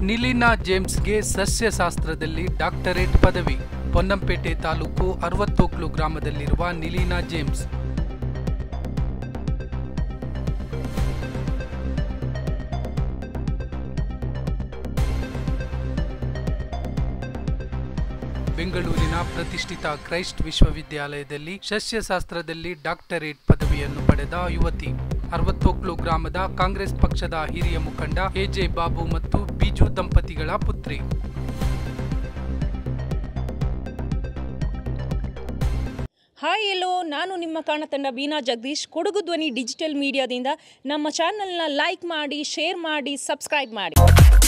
ನಿಲಿನಾ ಜೇಮ್ಸ್ಗೆ ಸಸ್ಯಶಾಸ್ತ್ರದಲ್ಲಿ doctorate ಪದವಿ ಪೊನ್ನಂಪೇಟೆ ತಾಲೂಕು ಅರವತ್ತೋಕ್ಲು ಗ್ರಾಮದಲ್ಲಿರುವ ನಿಲಿನಾ James ಬೆಂಗಳೂರಿನ ಪ್ರತಿಷ್ಠಿತ ಕ್ರೈಸ್ಟ್ ವಿಶ್ವವಿದ್ಯಾಲಯದಲ್ಲಿ ಸಸ್ಯಶಾಸ್ತ್ರದಲ್ಲಿ ಡಾಕ್ಟರೇಟ್ ಪದವಿಯನ್ನು ಪಡೆದ ಯುವತಿ ಅರವತ್ತೋಕ್ಲು ಗ್ರಾಮದ ಕಾಂಗ್ರೆಸ್ ಪಕ್ಷದ ಹಿರಿಯ ಮುಖಂಡ ಎಜೆ ಬಾಬು ಮತ್ತು ಬಿಜು ದಂಪತಿಗಳ ಪುತ್ರಿ ಹಾಯ್ ಎಲ್ಲೋ ನಾನು ನಿಮ್ಮ ಕಾಣತಂಡ ಬೀನಾ ಜಗದೀಶ್ ಕೊಡಗು ಧ್ವನಿ ಡಿಜಿಟಲ್ ಮೀಡಿಯಾದಿಂದ ನಮ್ಮ ಚಾನಲ್ನ ಲೈಕ್ ಮಾಡಿ ಶೇರ್ ಮಾಡಿ ಸಬ್ಸ್ಕ್ರೈಬ್ ಮಾಡಿ